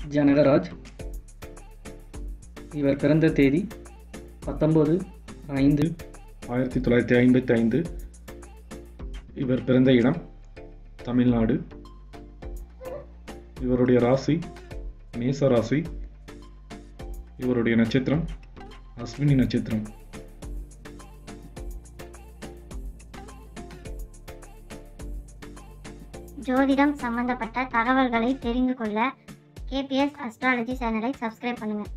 ஜனகராஜ் இவர் பிறந்த தேதி பத்தொம்போது ஐந்து ஆயிரத்தி தொள்ளாயிரத்தி ஐம்பத்தி ஐந்து இவர் பிறந்த இடம் தமிழ்நாடு இவருடைய ராசி மேச ராசி இவருடைய நட்சத்திரம் அஸ்வினி நட்சத்திரம் ஜோதிடம் சம்பந்தப்பட்ட தகவல்களை தெரிந்து கொள்ள கேபிஎஸ் அஸ்ட்ராலஜி சேனலை சப்ஸ்கிரைப் பண்ணுங்கள்